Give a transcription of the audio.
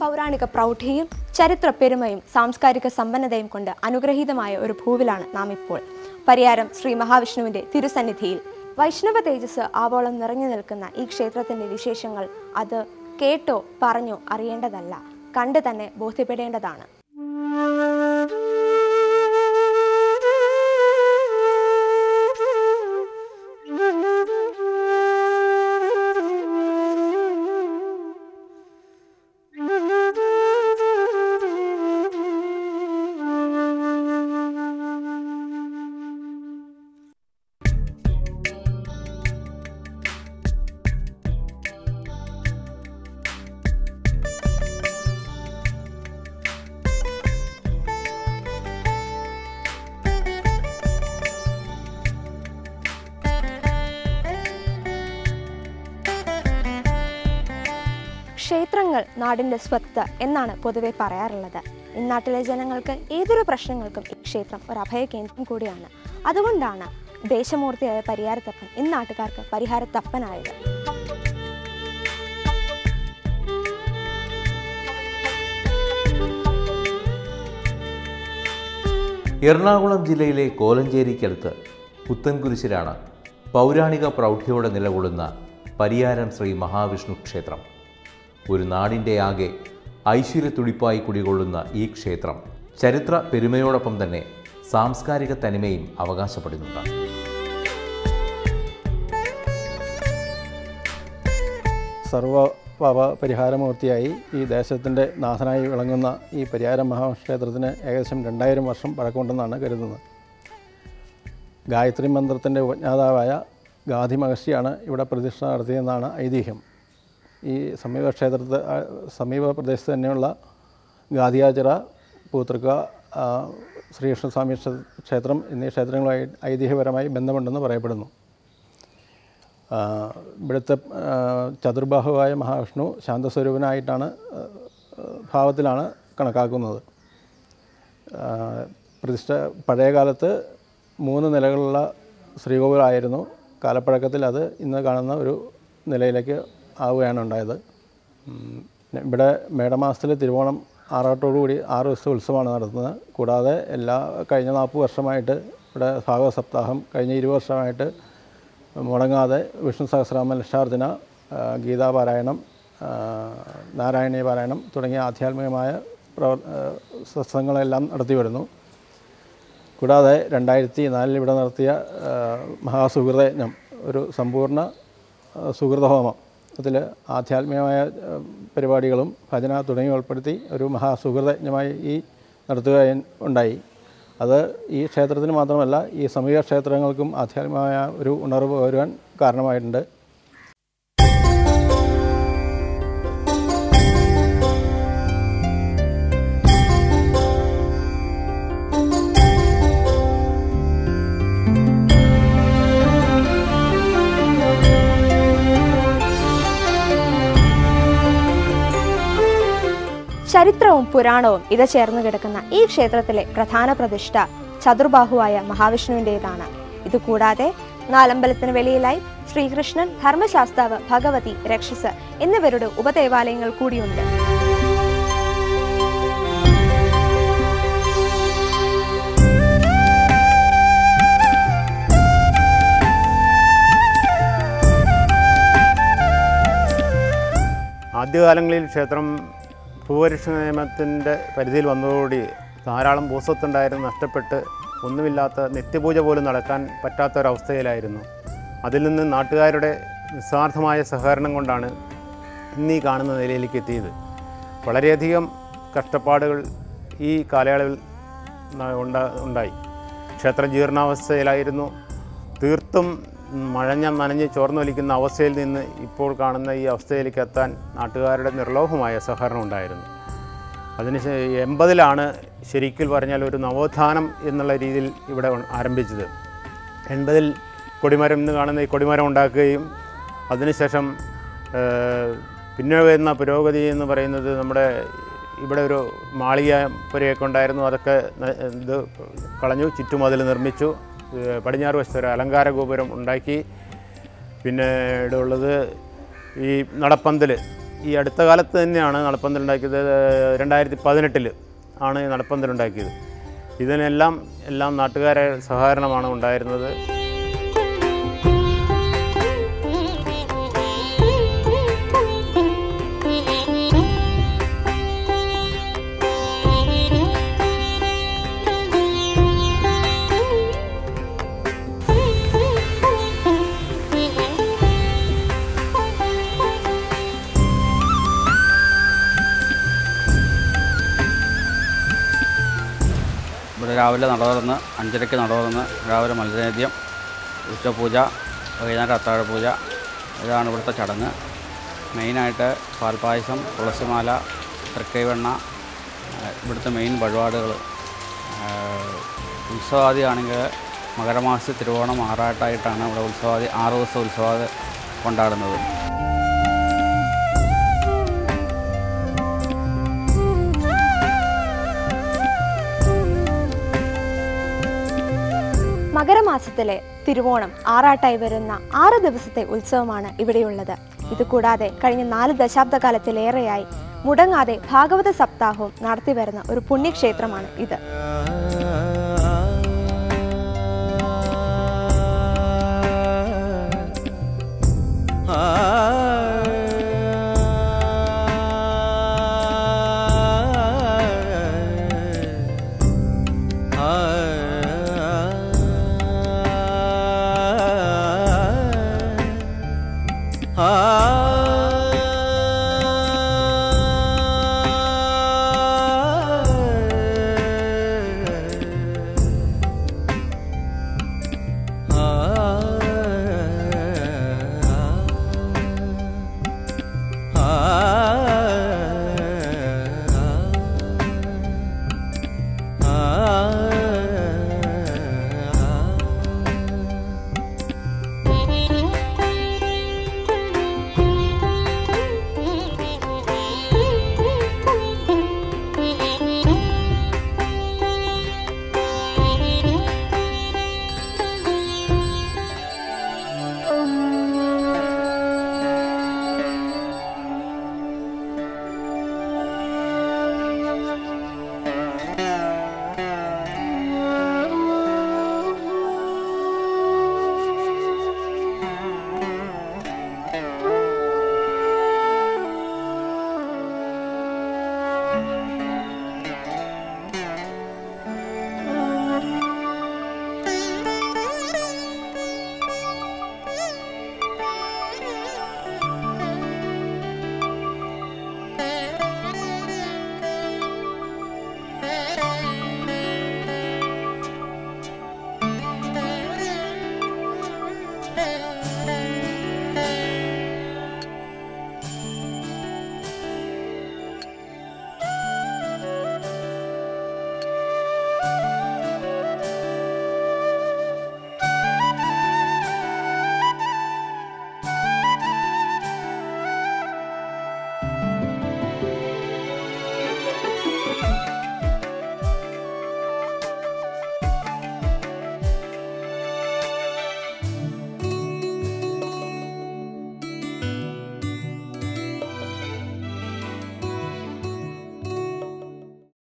പൗരാണിക പ്രൗഢിയും ചരിത്ര പെരുമയും സാംസ്കാരിക സമ്പന്നതയും കൊണ്ട് അനുഗ്രഹീതമായ ഒരു ഭൂവിലാണ് നാം ഇപ്പോൾ പരിയാരം ശ്രീ മഹാവിഷ്ണുവിന്റെ തിരുസന്നിധിയിൽ വൈഷ്ണവ തേജസ് ആവോളം നിറഞ്ഞു നിൽക്കുന്ന ഈ ക്ഷേത്രത്തിന്റെ വിശേഷങ്ങൾ അത് കേട്ടോ പറഞ്ഞോ അറിയേണ്ടതല്ല കണ്ട് തന്നെ ബോധ്യപ്പെടേണ്ടതാണ് ക്ഷേത്രങ്ങൾ നാടിന്റെ സ്വത്ത് എന്നാണ് പൊതുവെ പറയാറുള്ളത് ഇന്നാട്ടിലെ ജനങ്ങൾക്ക് ഏതൊരു പ്രശ്നങ്ങൾക്കും ഈ ക്ഷേത്രം ഒരു അഭയകേന്ദ്രം കൂടിയാണ് അതുകൊണ്ടാണ് ദേശമൂർത്തിയായ പരിഹാരത്തപ്പൻ ഇന്നാട്ടുകാർക്ക് പരിഹാരത്തപ്പനായത് എറണാകുളം ജില്ലയിലെ കോലഞ്ചേരിക്കടുത്ത് പുത്തൻകുരിശിലാണ് പൗരാണിക പ്രൗഢിയോടെ നിലകൊള്ളുന്ന പരിയാരം ശ്രീ മഹാവിഷ്ണു ക്ഷേത്രം ഒരു നാടിൻ്റെ ആകെ ഐശ്വര്യത്തുടിപ്പായി കുടികൊള്ളുന്ന ഈ ക്ഷേത്രം ചരിത്ര പെരുമയോടൊപ്പം തന്നെ സാംസ്കാരിക തനിമയും അവകാശപ്പെടുന്നുണ്ട് സർവപാപ പരിഹാരമൂർത്തിയായി ഈ ദേശത്തിൻ്റെ നാഥനായി വിളങ്ങുന്ന ഈ പരിഹാരം മഹാക്ഷേത്രത്തിന് ഏകദേശം രണ്ടായിരം വർഷം പഴക്കമുണ്ടെന്നാണ് കരുതുന്നത് ഗായത്രി മന്ത്രത്തിൻ്റെ ഉപജ്ഞാതാവായ ഗാന്ധി മഹർഷിയാണ് ഇവിടെ പ്രതിഷ്ഠ നടത്തിയതെന്നാണ് ഐതിഹ്യം ഈ സമീപ ക്ഷേത്രത്തെ ആ, സമീപ പ്രദേശത്ത് തന്നെയുള്ള ഗാദിയാചിറ പൂത്തൃക്ക ആ, ശ്രീകൃഷ്ണസ്വാമി ക്ഷേ- ക്ഷേത്രം എന്നീ ക്ഷേത്രങ്ങളുമായി ഐതിഹ്യപരമായി ബന്ധമുണ്ടെന്ന് പറയപ്പെടുന്നു ആ, ഇവിടുത്തെ ആ, ചതുർബാഹുവായ മഹാവിഷ്ണു ശാന്തസ്വരൂപനായിട്ടാണ് ആ, ഭാവത്തിലാണ് കണക്കാക്കുന്നത് ആ, പ്രതിഷ്ഠ പഴയ കാലത്ത് മൂന്ന് നിലകളുള്ള ശ്രീകോവിലായിരുന്നു കാലപ്പഴക്കത്തിൽ അത് ഇന്ന് കാണുന്ന ഒരു നിലയിലേക്ക് ആവുകയാണ് ഉണ്ടായത് ഉം, ഇവിടെ മേടമാസത്തിൽ തിരുവോണം ആറാട്ടോടുകൂടി ആറ് ദിവസത്തെ ഉത്സവമാണ് നടത്തുന്നത് കൂടാതെ എല്ലാ കഴിഞ്ഞ നാൽപ്പത് വർഷമായിട്ട് ഇവിടെ ഭാഗവത സപ്താഹം കഴിഞ്ഞ ഇരുപത് വർഷമായിട്ട് മുടങ്ങാതെ വിഷ്ണു സഹസ്രനാമ ലക്ഷാർച്ചന ആ, ഗീതാപാരായണം ആ, നാരായണീയ പാരായണം തുടങ്ങിയ ആധ്യാത്മികമായ പ്രവർ ആ, സത്സംഗങ്ങളെല്ലാം നടത്തി വരുന്നു കൂടാതെ രണ്ടായിരത്തി നാലിൽ ഇവിടെ നടത്തിയ ആ, മഹാസുഹൃതയജ്ഞം ഒരു സമ്പൂർണ്ണ ആ, സുഹൃതഹോമം അതിൽ ആധ്യാത്മികമായ ആ, പരിപാടികളും ഭജന തുടങ്ങിയ ഉൾപ്പെടുത്തി ഒരു മഹാസുഹൃതയജ്ഞമായി ഈ നടത്തുക ഉണ്ടായി അത് ഈ ക്ഷേത്രത്തിന് മാത്രമല്ല ഈ സമീപ ക്ഷേത്രങ്ങൾക്കും ആധ്യാത്മികമായ ഒരു ഉണർവ് വരുവാൻ കാരണമായിട്ടുണ്ട് ചരിത്രവും പുരാണവും ഇത് ചേർന്ന് കിടക്കുന്ന ഈ ക്ഷേത്രത്തിലെ പ്രധാന പ്രതിഷ്ഠ ചതുർബാഹുവായ മഹാവിഷ്ണുവിൻ്റെതാണ് ഇതുകൂടാതെ നാലമ്പലത്തിന് വെളിയിലായി ശ്രീകൃഷ്ണൻ ധർമ്മശാസ്താവ് ഭഗവതി രക്ഷസ് എന്നിവരുടെ ഉപദേവാലയങ്ങൾ കൂടിയുണ്ട് ആദ്യകാലങ്ങളിൽ ക്ഷേത്രം ഭൂപരിഷ്ഠ നിയമത്തിൻ്റെ പരിധിയിൽ വന്നതോടുകൂടി ധാരാളം ഭൂസ്വത്തുണ്ടായിരുന്നു നഷ്ടപ്പെട്ട് ഒന്നുമില്ലാത്ത നിത്യപൂജ പോലും നടക്കാൻ പറ്റാത്ത ഒരവസ്ഥയിലായിരുന്നു അതിൽ നിന്ന് നാട്ടുകാരുടെ നിസ്വാർത്ഥമായ സഹകരണം കൊണ്ടാണ് ഇന്നീ കാണുന്ന നിലയിലേക്ക് എത്തിയത് വളരെയധികം കഷ്ടപ്പാടുകൾ ഈ കാലയളവിൽ ന- ഉണ്ടാ ഉണ്ടായി ക്ഷേത്രം ജീർണാവസ്ഥയിലായിരുന്നു തീർത്തും മഴഞ്ഞ നനഞ്ഞ് ചോർന്നൊലിക്കുന്ന അവസ്ഥയിൽ നിന്ന് ഇപ്പോൾ കാണുന്ന ഈ അവസ്ഥയിലേക്ക് എത്താൻ നാട്ടുകാരുടെ നിർലോഭമായ സഹകരണം ഉണ്ടായിരുന്നു അതിന് ശേ- എൺപതിലാണ് ശരിക്കും പറഞ്ഞാൽ ഒരു നവോത്ഥാനം എന്നുള്ള രീതിയിൽ ഇവിടെ ഉ- ആരംഭിച്ചത് എൺപതിൽ കൊടിമരം എന്ന് കാണുന്ന ഈ കൊടിമരം ഉണ്ടാക്കുകയും അതിനുശേഷം ഏഹ്, പിന്നെ വരുന്ന പുരോഗതി എന്ന് പറയുന്നത് നമ്മുടെ ഇവിടെ ഒരു മാളിക പുരയൊക്കെ ഉണ്ടായിരുന്നു അതൊക്കെ ന- ഇത് കളഞ്ഞു ചുറ്റുമതിൽ നിർമ്മിച്ചു ഏഹ്, പടിഞ്ഞാറ് വശത്ത് ഒരു അലങ്കാര ഗോപുരം ഉണ്ടാക്കി പിന്നെ ഇവിടെ ഉള്ളത് ഈ നടപ്പന്തൽ ഈ അടുത്ത കാലത്ത് തന്നെയാണ് നടപ്പന്തലുണ്ടാക്കിയത് രണ്ടായിരത്തി പതിനെട്ടിൽ ആണ് ഈ നടപ്പന്തലുണ്ടാക്കിയത് ഇതിനെല്ലാം എല്ലാം നാട്ടുകാരെ സഹകരണമാണ് ഉണ്ടായിരുന്നത് ഇവിടെ രാവിലെ നട തുറന്ന് അഞ്ചരയ്ക്ക് നട തുറന്ന് രാവിലെ മത്സരനേദ്യം ഉച്ചപൂജ വൈകുന്നേരം അത്താഴപൂജ ഇതാണ് ഇവിടുത്തെ ചടങ്ങ് മെയിനായിട്ട് പാൽപ്പായസം തുളസിമാല തൃക്കൈവെണ്ണ ആ, ഇവിടുത്തെ മെയിൻ വഴിപാടുകൾ ഉത്സവാദിയാണെങ്കിൽ മകരമാസ തിരുവോണം ആറാട്ടായിട്ടാണ് ഇവിടെ ഉത്സവാദി ആറ് ദിവസം ഉത്സവാദി കൊണ്ടാടുന്നത് മകരമാസത്തിലെ തിരുവോണം ആറാട്ടായി വരുന്ന ആറ് ദിവസത്തെ ഉത്സവമാണ് ഇവിടെയുള്ളത് ഇതുകൂടാതെ കഴിഞ്ഞ നാല് ദശാബ്ദകാലത്തിലേറെയായി മുടങ്ങാതെ ഭാഗവത സപ്താഹവും നടത്തിവരുന്ന ഒരു പുണ്യക്ഷേത്രമാണ് ഇത് ആ